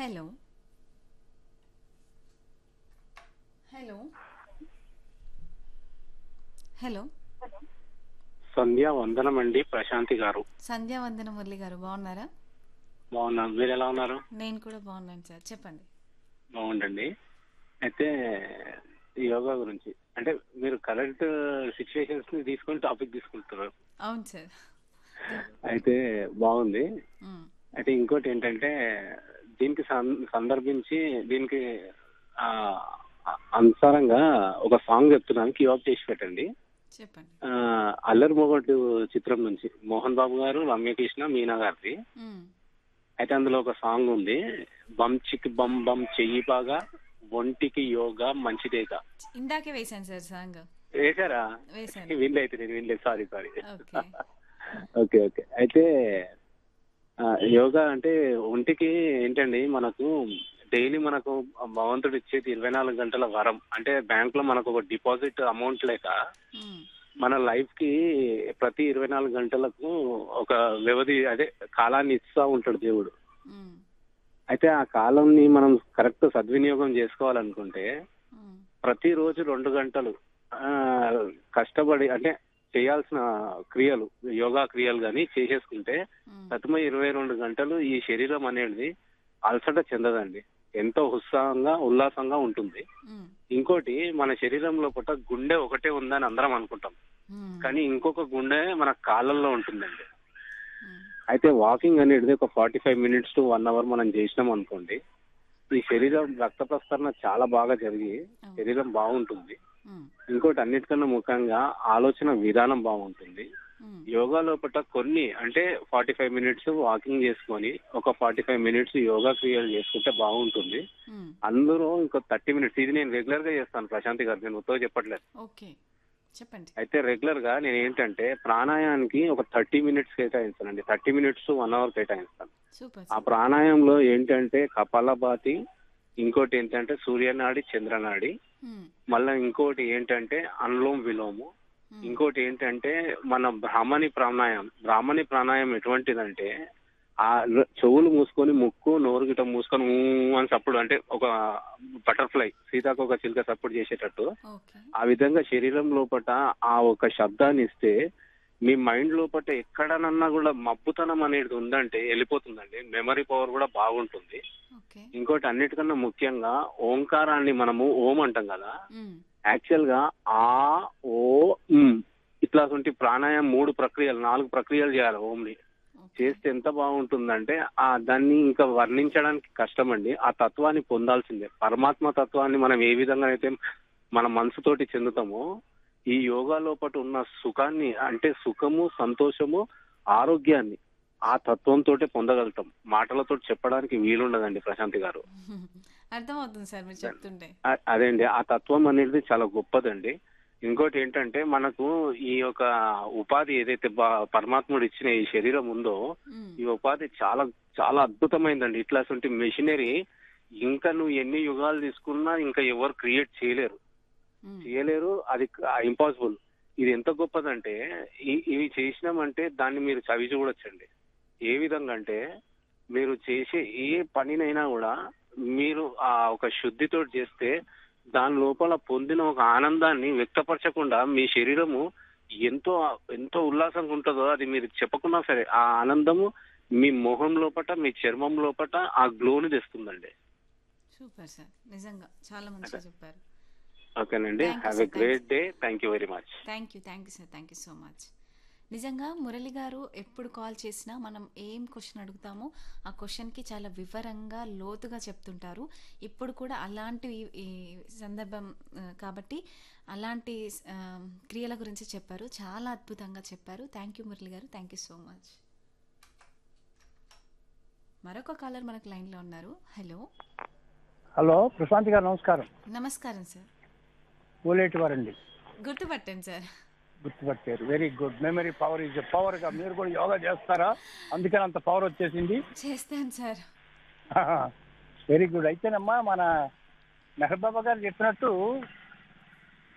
Hello hello hello సంధ్య వందనం అండి ప్రశాంతి గారు సంధ్యా వందన మురళి గారు బాగున్నారా బాగున్నాను మీరు ఎలా ఉన్నారు నేను కూడా బాగున్నాను సార్ చెప్పండి బాగుండండి అయితే ఈ యోగా గురించి అంటే మీరు కరెంట్ సిచ్యువేషన్స్ ని తీసుకొని టాపిక్ తీసుకుంటున్నారు అవును సార్ అయితే బాగుంది మ్, అయితే ఇంకోటి ఏంటంటే దీనికి సం- సందర్భించి దీనికి ఆ అనుసారంగా ఒక సాంగ్ చెప్తున్నాను కీ ఆఫ్ చేసి పెట్టండి చెప్పండి ఆ, అల్లరి మొగటు చిత్రం నుంచి మోహన్ బాబు గారు రమ్యకృష్ణ మీనా గారిది మ్, అయితే అందులో ఒక సాంగ్ ఉంది బమ్ చిక్ బమ్ బమ్ చెయ్యి బాగా ఒంటికి యోగా మంచిదేగా ఇందాకే వేశాను సార్ సాంగ్ వేశారా వేశాను వినలేదు నేను వినలేదు sorry sorry okay okay okay అయితే ఆ, యోగా అంటే ఒంటికి ఏంటండి మనకు డైలీ మనకు భగవంతుడు ఇచ్చేది ఇరవై నాలుగు గంటల వరం అంటే బ్యాంక్ లో మనకు ఒక డిపాజిట్ అమౌంట్ లేక మ్, మన లైఫ్ కి ప్రతి ఇరవై నాలుగు గంటలకు ఒక వ్యవధి అదే కాలాన్ని ఇస్తా ఉంటాడు దేవుడు మ్, అయితే ఆ కాలంని మనం కరెక్ట్ సద్వినియోగం చేసుకోవాలనుకుంటే మ్, ప్రతిరోజు రెండు గంటలు ఆ, కష్టపడి అంటే చేయాల్సిన క్రియలు యోగా క్రియలు కానీ చేసేసుకుంటే మ్, ప్రతిమ ఇరవై రెండు గంటలు ఈ శరీరం అనేది అలసట చెందదండి ఎంతో ఉత్సాహంగా ఉల్లాసంగా ఉంటుంది మ్, ఇంకోటి మన శరీరంలో పుట్ట గుండె ఒకటే ఉందని అందరం అనుకుంటాం మ్, కానీ ఇంకొక గుండె మన కాళ్ళల్లో ఉంటుందండి మ్, అయితే వాకింగ్ అనేది ఒక forty five minutes to one hour మనం చేసినాం అనుకోండి ఈ శరీరం రక్త ప్రసరణ చాలా బాగా జరిగి శరీరం బాగుంటుంది మ్, ఇంకోటి అన్నిటికన్నా ముఖ్యంగా ఆలోచన విధానం బాగుంటుంది మ్, యోగా లోపల కొన్ని అంటే ఫార్టీ ఫైవ్ మినిట్స్ వాకింగ్ చేసుకొని ఒక ఫార్టీ ఫైవ్ మినిట్స్ యోగా క్రియలు చేసుకుంటే బాగుంటుంది మ్, అందులో ఇంకో థర్టీ మినిట్స్ ఇది నేను రెగ్యులర్ గా చేస్తాను ప్రశాంతి గారు నేను ఉత్తగా చెప్పట్లేదు ఓకే చెప్పండి అయితే రెగ్యులర్ గా నేను ఏంటంటే ప్రాణాయానికి ఒక థర్టీ మినిట్స్ కేటాయిస్తానండి థర్టీ మినిట్స్ వన్ అవర్ కేటాయిస్తాను సూపర్ ఆ సార్ ప్రాణాయామంలో ఏంటంటే కపాలభాతి ఇంకోటి ఏంటంటే సూర్యనాడి చంద్రనాడి మ్, మళ్ళీ ఇంకోటి ఏంటంటే అనులోమ్ విలోము మ్, ఇంకోటి ఏంటంటే మన బ్రాహ్మణి ప్రాణాయామం బ్రాహ్మణి ప్రాణాయామం ఎటువంటిదంటే ఆ ర- చెవులు మూసుకొని ముక్కు నోరు గిట మూసుకొని ఊ అని సప్పుడు అంటే ఒక బటర్ఫ్లై సీతాకు ఒక చిలుక సప్పుడు చేసేటట్టు ఓకే ఆ విధంగా శరీరం లోపట ఆ ఒక శబ్దాన్ని ఇస్తే మీ మైండ్ లోపట ఎక్కడనన్నా కూడా మబ్బుతనం అనేది ఉందంటే వెళ్ళిపోతుందండి మెమరీ పవర్ కూడా బాగుంటుంది ఓకే ఇంకోటి అన్నిటికన్నా ముఖ్యంగా ఓంకారాన్ని మనము ఓం అంటాం కదా మ్, యాక్చువల్ గా ఆ ఓ ఉమ్ ఇట్లాంటి ప్రాణాయామం మూడు ప్రక్రియలు నాలుగు ప్రక్రియలు చేయాలి ఓంని ఓకే చేస్తే ఎంత బాగుంటుందంటే ఆ దాన్ని ఇంకా వర్ణించడానికి కష్టం అండి ఆ తత్వాన్ని పొందాల్సిందే పరమాత్మ తత్వాన్ని మనం ఏ విధంగా అయితే మన మనసుతోటి చెందుతామో ఈ యోగా లోపల ఉన్న సుఖాన్ని అంటే సుఖము సంతోషము ఆరోగ్యాన్ని ఆ తత్వంతో పొందగలుగుతాం మాటలతో చెప్పడానికి వీలుండదండి ప్రశాంతి గారు అర్థమవుతుంది సార్ మీరు చెప్తుంటే అ- అదేండి ఆ తత్వం అనేది చాలా గొప్పదండి ఇంకోటి ఏంటంటే మనకు ఈ యొక్క ఉపాధి ఏదైతే బా- పరమాత్ముడు ఇచ్చిన ఈ శరీరం ఉందో మ్, ఈ ఉపాధి చాలా చాలా అద్భుతమైందండి ఇట్లాంటి మెషినరీ ఇంకా నువ్వు ఎన్ని యుగాలు తీసుకున్నా ఇంకా ఎవరు క్రియేట్ చేయలేరు మ్, చేయలేరు అది ఇంపాసిబుల్ ఇది ఎంత గొప్పదంటే ఈ- ఇవి చేసినామంటే దాన్ని మీరు చవి చూడొచ్చండి ఏ విధంగా అంటే మీరు చేసే ఏ పనినైనా కూడా మీరు ఆ ఒక శుద్ధితో చేస్తే దాని లోపల పొందిన ఒక ఆనందాన్ని వ్యక్తపరచకుండా మీ శరీరము ఎంతో ఎంతో ఉల్లాసంగా ఉంటుందో అది మీరు చెప్పకున్నా సరే ఆ ఆనందము మీ మొహం లోపట మీ చర్మం లోపట ఆ గ్లోని తెస్తుందండి సూపర్ సార్ నిజంగా చాలా మంచిగా చెప్పారు ఓకేనండి Thank you, have sir. A great day thank you very much thank you thank you sir thank you so much నిజంగా మురళి గారు ఎప్పుడు కాల్ చేసినా మనం ఏం క్వశ్చన్ అడుగుతామో ఆ క్వశ్చన్కి చాలా వివరంగా లోతుగా చెప్తుంటారు ఇప్పుడు కూడా అలాంటి ఈ- ఈ సందర్భం ఆ, కాబట్టి అలాంటి ఆ, క్రియల గురించి చెప్పారు చాలా అద్భుతంగా చెప్పారు thank you Murali garu thank you so much మరొక కాలర్ మనకు లైన్లో ఉన్నారు హలో హలో ప్రశాంత్ గారు నమస్కారం నమస్కారం సార్ ఓలేటి వారండి గుర్తుపట్టండి సార్ గుర్తుపట్టారు very good memory power is power గా మీరు కూడా యోగా చేస్తారా అందుకని అంత పవర్ వచ్చేసింది చేస్తాను సార్ వెరీ గుడ్ అయితేనమ్మా మన మెహబాబా గారు చెప్పినట్టు